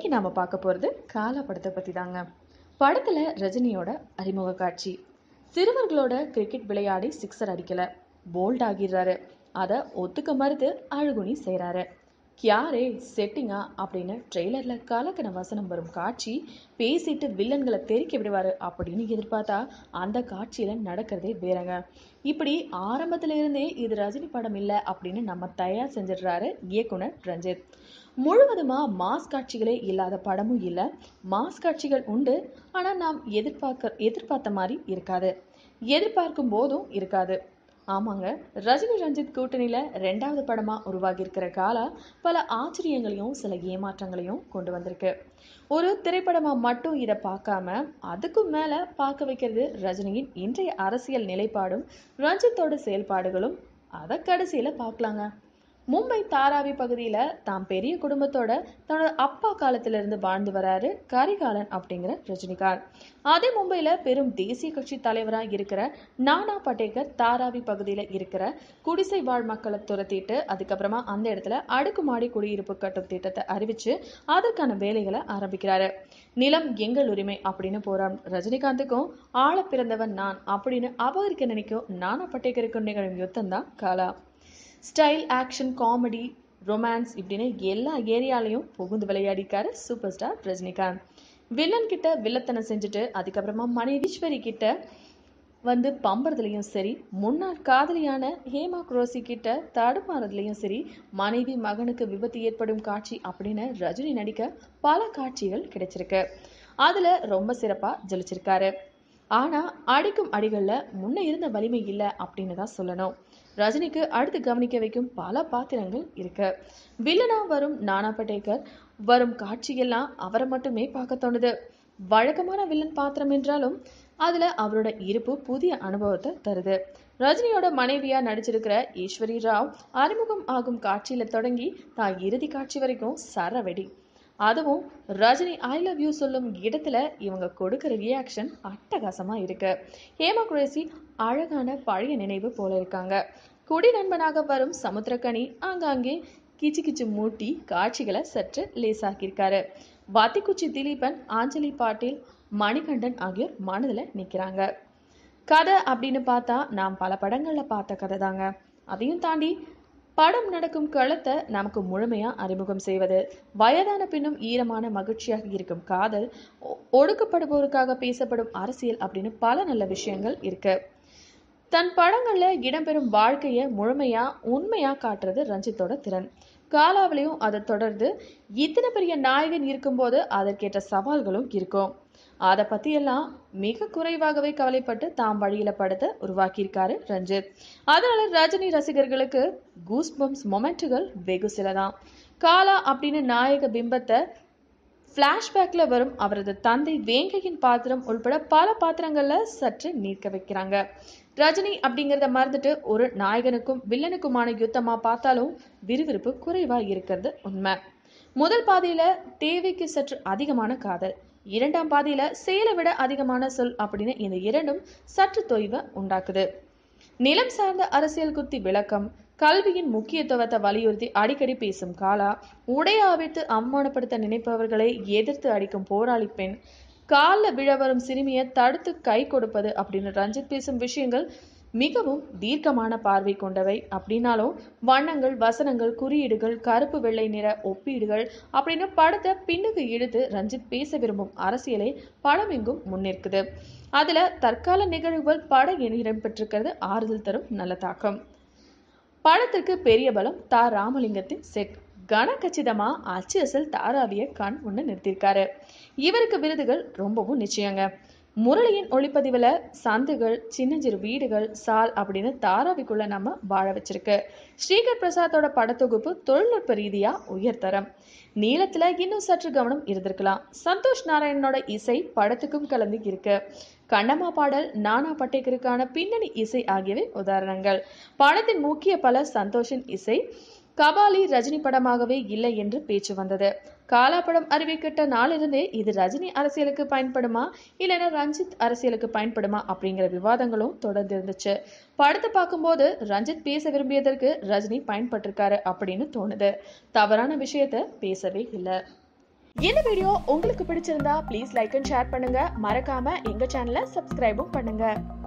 இன்னைக்கு நாம பார்க்க போறது காலா படத்தை பத்தி தாங்க படத்துல ரஜினியோட அறிமுக காட்சி சிறுவர்களோட கிரிக்கெட் விளையாடி சிக்ஸர் அடிக்கல போல்ட் ஆகிடுறாரு அதை ஒத்துக்க மறுத்து அழுகுனி செய்றாரு கியாரே செட்டிங்கா அப்படின்னு ட்ரெய்லர்ல கலக்கன வசனம் வரும் காட்சி பேசிட்டு வில்லன்களை தெறிக்க விடுவாரு அப்படின்னு எதிர்பார்த்தா அந்த காட்சியில நடக்கிறதே வேறங்க இப்படி ஆரம்பத்துல இருந்தே இது ரஜினி படம் இல்ல அப்படின்னு நம்ம தயார் செஞ்சிடுறாரு இயக்குனர் ரஞ்சித் முழுவதுமா மாஸ் காட்சிகளே இல்லாத படமும் இல்ல மாஸ் காட்சிகள் உண்டு ஆனா நாம் எதிர்பார்க்க எதிர்பார்த்த மாதிரி இருக்காது எதிர்பார்க்கும் போதும் இருக்காது ஆமாங்க ரஜினி ரஞ்சித் கூட்டணியில ரெண்டாவது படமா உருவாகி இருக்கிற காலா பல ஆச்சரியங்களையும் சில ஏமாற்றங்களையும் கொண்டு வந்திருக்கு ஒரு திரைப்படமா மட்டும் இதை பார்க்காம அதுக்கும் மேல பார்க்க வைக்கிறது ரஜினியின் இன்றைய அரசியல் நிலைப்பாடும் ரஞ்சித்தோட செயல்பாடுகளும் அதை கடைசியில பார்க்கலாங்க மும்பை தாராவி பகுதியில தாம் பெரிய குடும்பத்தோட தன்னோட அப்பா காலத்துல இருந்து வாழ்ந்து வராரு கரிகாலன் அப்படிங்கிற ரஜினிகாந்த் அதே மும்பையில பெரும் தேசிய கட்சி தலைவரா இருக்கிற நானா பட்டேகர் தாராவி பகுதியில இருக்கிற குடிசை வாழ் மக்களை துரத்திட்டு அதுக்கப்புறமா அந்த இடத்துல அடுக்குமாடி குடியிருப்பு கட்டும் திட்டத்தை அறிவிச்சு அதற்கான வேலைகளை ஆரம்பிக்கிறாரு நிலம் எங்கள் உரிமை அப்படின்னு போறான் ரஜினிகாந்துக்கும் ஆள பிறந்தவன் நான் அப்படின்னு அபகரிக்க நினைக்கும் நானா பட்டேகருக்கும் நிகழும் யுத்தம் தான் Kaala style action comedy romance இப்படின்னு எல்லா ஏரியாலையும் புகுந்து விளையாடிக்காரு சூப்பர் ஸ்டார் ரஜினிகாந்த் வில்லன் கிட்ட வில்லத்தனம் செஞ்சுட்டு அதுக்கப்புறமா மனைவீஸ்வரி கிட்ட வந்து பம்புறதுலையும் சரி முன்னாள் காதலியான ஹேமா குரோசி கிட்ட தடுமாறதுலையும் சரி மனைவி மகனுக்கு விபத்து ஏற்படும் காட்சி அப்படின்னு ரஜினி நடிக்க பல காட்சிகள் கிடைச்சிருக்கு அதுல ரொம்ப சிறப்பா ஜொலிச்சிருக்காரு ஆனா அடிக்கும் அடிகள்ல முன்ன இருந்த வலிமை இல்லை அப்படின்னு தான் சொல்லணும் ரஜினிக்கு அடுத்து கவனிக்க வைக்கும் பல பாத்திரங்கள் இருக்கு வில்லனா வரும் நானா படேகர் வரும் காட்சியெல்லாம் அவரை மட்டுமே பார்க்க தோணுது வழக்கமான வில்லன் பாத்திரம் என்றாலும் அதுல அவரோட இருப்பு புதிய அனுபவத்தை தருது ரஜினியோட மனைவியா நடிச்சிருக்கிற ஈஸ்வரி ராவ் அறிமுகம் ஆகும் காட்சியில தொடங்கி தான் இறுதி காட்சி வரைக்கும் சரவெடி அதுவும் ரஜினி ஐ லவ் யூ சொல்லும் இடத்துல இவங்க கொடுக்கிற ரியாக்ஷன் அட்டகாசமா இருக்கு ஹேமா குரேசி அழகான பழைய நினைவு போல இருக்காங்க குடி நண்பனாக வரும் சமுத்திரக்கனி ஆங்காங்கே கிச்சு கிச்சு மூட்டி காட்சிகளை சற்று லேசாக்கியிருக்காரு வாத்திக்குச்சி திலீபன் ஆஞ்சலி பாட்டீல் மணிகண்டன் ஆகியோர் மனதில் நிற்கிறாங்க கதை அப்படின்னு பார்த்தா நாம் பல படங்கள்ல பார்த்த கதை தாங்க அதையும் தாண்டி படம் நடக்கும் களத்தை நமக்கு முழுமையா அறிமுகம் செய்வது வயதான பின்னும் ஈரமான மகிழ்ச்சியாக இருக்கும் காதல் ஒ- ஒடுக்கப்படுபவருக்காக பேசப்படும் அரசியல் அப்படின்னு பல நல்ல விஷயங்கள் இருக்கு தன் படங்கள்ல இடம்பெறும் வாழ்க்கைய முழுமையா உண்மையா காட்டுறது ரஞ்சித்தோட திறன் காலாவிலையும் அதை தொடர்ந்து இத்தனை பெரிய நாயகன் இருக்கும்போது அதற்கேற்ற சவால்களும் இருக்கும் அதை பத்தியெல்லாம் மிக குறைவாகவே கவலைப்பட்டு தாம் வழியில படத்தை உருவாக்கியிருக்காரு ரஞ்சித் அதனால ரஜினி ரசிகர்களுக்கு கூஸ் பம்ப்ஸ் மொமெண்ட்டுகள் வெகு சிலதான் காலா அப்படின்னு நாயக பிம்பத்தை ஃப்ளாஷ்பேக்ல வரும் அவரது தந்தை வேங்கையின் பாத்திரம் உள்பட பல பாத்திரங்கள்ல சற்று நீக்க வைக்கிறாங்க ரஜினி அப்படிங்கிறத மறந்துட்டு ஒரு நாயகனுக்கும் வில்லனுக்குமான யுத்தமா பார்த்தாலும் விறுவிறுப்பு குறைவா இருக்கிறது உண்மை முதல் பாதியில தேவைக்கு சற்று அதிகமான காதல் இரண்டாம் பாதியில செயலை விட அதிகமான சொல் அப்படின்னு இந்த இரண்டும் சற்று தொய்வை உண்டாக்குது நிலம் சார்ந்த அரசியல் குத்தி விளக்கம் கல்வியின் முக்கியத்துவத்தை வலியுறுத்தி அடிக்கடி பேசும் காலா உடைய அவிழ்த்து அவமானப்படுத்த நினைப்பவர்களை எதிர்த்து அடிக்கும் போராளி பெண் காலில் விழ வரும் சிறுமியை தடுத்து கை கொடுப்பது அப்படின்னு ரஞ்சித் பேசும் விஷயங்கள் மிகவும் தீர்க்கமான பார்வை கொண்டவை அப்படின்னாலும் வண்ணங்கள் வசனங்கள் குறியீடுகள் கருப்பு வெள்ளை நிற ஒப்பீடுகள் அப்படின்னு படத்தை பின்னுக்கு இழுத்து ரஞ்சித் பேச விரும்பும் அரசியலை படம் எங்கும் முன்னிற்குது அதுல தற்கால நிகழ்வுகள் பட இடம் பெற்றிருக்கிறது ஆறுதல் தரும் நல்ல தாக்கம் படத்திற்கு பெரிய பலம் தா ராமலிங்கத்தின் செட் கன கச்சிதமா அச்சு அசல் தாராவிய கண் முன்ன நிறுத்தியிருக்காரு இவருக்கு விருதுகள் ரொம்பவும் நிச்சயங்க முரளியின் ஒளிப்பதிவுல சந்துகள் சின்னஞ்சிறு வீடுகள் சால் அப்படின்னு தாராவிக்குள்ள நம்ம வாழ வச்சிருக்கு ஸ்ரீகர் பிரசாத்தோட படத்தொகுப்பு தொழில்நுட்ப ரீதியா உயர்தரம் நீளத்துல இன்னும் சற்று கவனம் இருந்திருக்கலாம் சந்தோஷ் நாராயணனோட இசை படத்துக்கும் கலந்து இருக்கு கண்ணம்மா பாடல் நானா பட்டேக்கருக்கான பின்னணி இசை ஆகியவை உதாரணங்கள் படத்தின் முக்கிய பல சந்தோஷின் இசை கபாலி ரஜினி படமாகவே இல்லை என்று பேச்சு வந்தது காலா படம் அறிவிக்கிட்ட நாளிலிருந்தே இது ரஜினி அரசியலுக்கு பயன்படுமா இல்லைன்னா ரஞ்சித் அரசியலுக்கு பயன்படுமா அப்படிங்கிற விவாதங்களும் தொடர்ந்து இருந்துச்சு படத்தை பார்க்கும்போது ரஞ்சித் பேச விரும்பியதற்கு ரஜினி பயன்பட்டிருக்காரு அப்படின்னு தோணுது தவறான விஷயத்த பேசவே இல்லை இந்த வீடியோ உங்களுக்கு பிடிச்சிருந்தா ப்ளீஸ் லைக் அண்ட் ஷேர் பண்ணுங்க மறக்காம எங்க சேனலை சப்ஸ்கிரைபும் பண்ணுங்க